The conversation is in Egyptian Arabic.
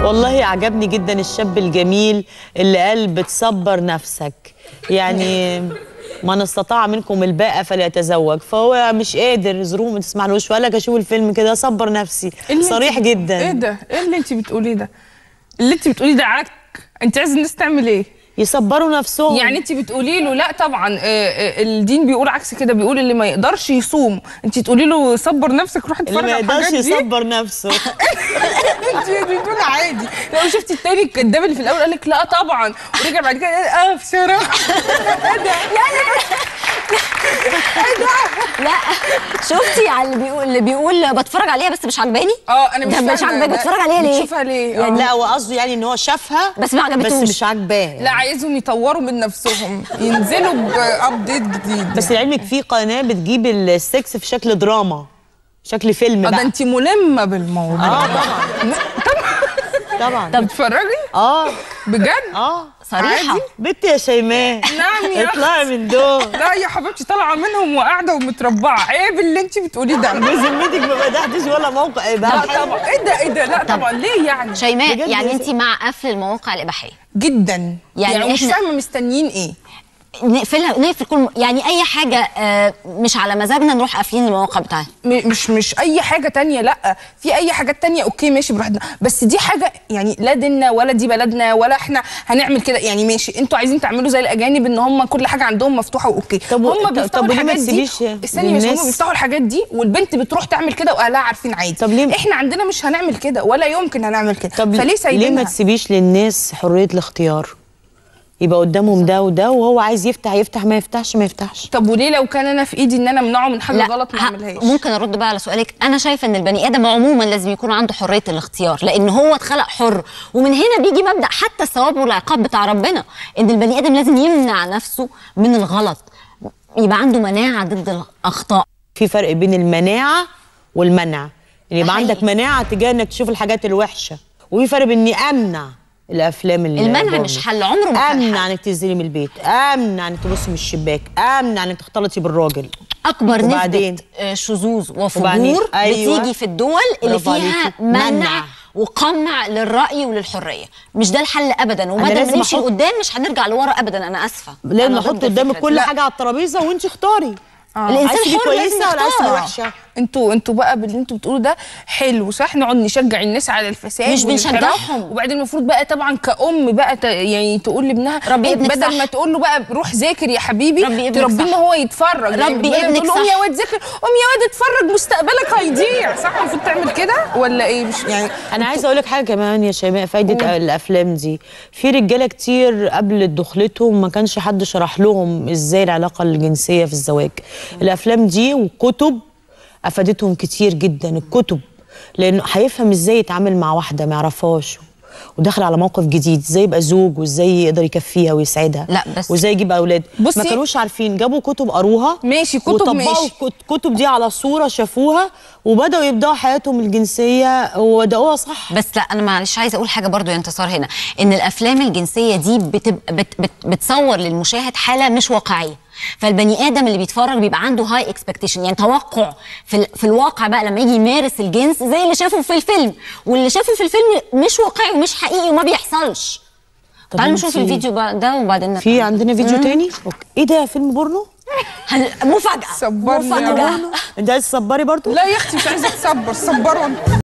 والله عجبني جدا الشاب الجميل اللي قال بتصبر نفسك يعني من استطاع منكم الباءة فليتزوج فهو مش قادر ظروف ما تسمعلوش وقال لك اشوف الفيلم كده اصبر نفسي إيه اللي صريح انت- جدا ايه ده ايه اللي انت بتقوليه ده اللي انت بتقوليه ده عك انت عايز الناس تعمل ايه يصبروا نفسهم يعني انت بتقولي له لا طبعا آه، آه، الدين بيقول عكس كده بيقول اللي ما يقدرش يصوم انت تقولي له صبر نفسك روح اللي اتفرج ما على يقدرش الحاجات دي يصبر نفسه انت بتقول عادي لو شفتي التاني الكداب اللي في الاول قال لك لا طبعا ورجع بعد كده قال اه بصراحه لا شفتي على اللي بيقول اللي بيقول بتفرج عليها بس مش عجباني اه انا مش ده مش فاهمة عاجباك ده- بتفرج عليها ليه بتشوفها ليه يعني آه. لا هو قصده يعني ان هو شافها بس ما عجبتوش. بس مش عاجباه لا عايزهم يطوروا من نفسهم ينزلوا بابديت جديد بس لعلمك في قناه بتجيب السكس في شكل دراما شكل فيلم اه ده بقى انت ملمه بالموضوع اه طبعا طبعا طب بتتفرجي اه بجد اه صريحه عادي؟ بنت يا شيماء نعم يا اطلعي من دول لا يا حبيبتي طالعه منهم وقاعده ومتربعه عيب اللي انت بتقوليه ده بذمتك ما فتحتش ولا موقع لا اباحي طبعا ايه ده ايه ده لا طبعا ليه يعني شيماء بجد يعني يا انت مع قفل المواقع الاباحيه جدا يعني يعني, مش إحنا- فاهمه مستنيين ايه نقفلها نقفل كل يعني اي حاجه آه، مش على مزاجنا نروح قافلين المواقع بتاعتها م- مش مش اي حاجه تانية لا في اي حاجات تانية اوكي ماشي براحتنا بس دي حاجه يعني لا ديننا ولا دي بلدنا ولا احنا هنعمل كده يعني ماشي انتوا عايزين تعملوا زي الاجانب ان هم كل حاجه عندهم مفتوحه واوكي طب و- هم طب- بيفتحوا طب وليه ما الحاجات دي تسيبيش استني بس للناس؟ هم بيفتحوا الحاجات دي والبنت بتروح تعمل كده واهلها عارفين عادي طب ليه- احنا عندنا مش هنعمل كده ولا يمكن هنعمل كده طب فليه ليه سايبينها ما تسيبيش للناس حريه الاختيار يبقى قدامهم ده وده وهو عايز يفتح يفتح ما يفتحش ما يفتحش طب وليه لو كان انا في ايدي ان انا امنعه من حاجه غلط ما ه- اعملهاش ممكن ارد بقى على سؤالك انا شايفه ان البني ادم عموما لازم يكون عنده حريه الاختيار لان هو اتخلق حر ومن هنا بيجي مبدا حتى الثواب والعقاب بتاع ربنا ان البني ادم لازم يمنع نفسه من الغلط يبقى عنده مناعه ضد الاخطاء في فرق بين المناعه والمنع يعني يبقى حقيقي. عندك مناعه تجاه انك تشوف الحاجات الوحشه وفي فرق بين اني امنع الافلام اللي المنع بورنو. مش حل، عمره ما كان امنع حل. انك تنزلي من البيت امنع انك تبصي من الشباك امنع انك تختلطي بالراجل اكبر وبعدين؟ نسبه آه، شذوذ وبعدين؟ وفجور أيوة. بتيجي في الدول اللي برافو فيها عليكي. منع, منع. وقمع للراي وللحريه مش ده الحل ابدا ومدى لازم ما نمشي أحط- لقدام مش هنرجع لورا ابدا انا اسفه لازم أنا احط ضد قدامك الفكرة كل دي. حاجه على الترابيزه وانت اختاري الانسان عايز تبقي حر لازم كويسه ولا عايز تبقي يختار. وحشه انتوا انتوا بقى باللي انتوا بتقولوا ده حلو صح نقعد نشجع الناس على الفساد مش والانحراف. بنشجعهم. وبعدين المفروض بقى طبعا كأم بقى ت... يعني تقول لابنها ربي ابنك بدل صح. ما تقول له بقى روح ذاكر يا حبيبي ربي ابنك تربيه ان صح. هو يتفرج يعني ربي بدل ما ابنك تقول له قوم صح. يا واد ذاكر قوم يا واد اتفرج مستقبلك هيضيع صح المفروض تعمل كده ولا ايه مش يعني انا عايزه اقول لك حاجه كمان يا شيماء فايده الافلام دي في رجاله كتير قبل دخلتهم ما كانش حد شرح لهم ازاي العلاقه الجنسيه في الزواج الافلام دي وكتب افادتهم كتير جدا الكتب لانه هيفهم ازاي يتعامل مع واحده ما يعرفهاش وداخل على موقف جديد ازاي يبقى زوج وازاي يقدر يكفيها ويسعدها لا، بس- وازاي يجيب اولاد بصي- ما كانوش عارفين جابوا كتب قروها ماشي، كتب وطبقوا ماشي. الكت- الكتب دي على صوره شافوها وبداوا يبداوا حياتهم الجنسيه وبداوها صح بس لا انا معلش عايزه اقول حاجه برضو يا انتصار هنا ان الافلام الجنسيه دي بتبقى بت بت بتصور للمشاهد حاله مش واقعيه فالبني ادم اللي بيتفرج بيبقى عنده هاي اكسبكتيشن يعني توقع في, ال- في الواقع بقى لما يجي يمارس الجنس زي اللي شافه في الفيلم واللي شافه في الفيلم مش واقعي ومش حقيقي وما بيحصلش طب تعالوا نشوف انتي- الفيديو بقى ده وبعدين في نرجع. عندنا فيديو تاني أوكي. ايه ده فيلم بورنو هن- مفاجاه صبرني يا مفاجاه انت عايز تصبري برضو لا يا اختي مش عايزه تصبر صبروا انتوا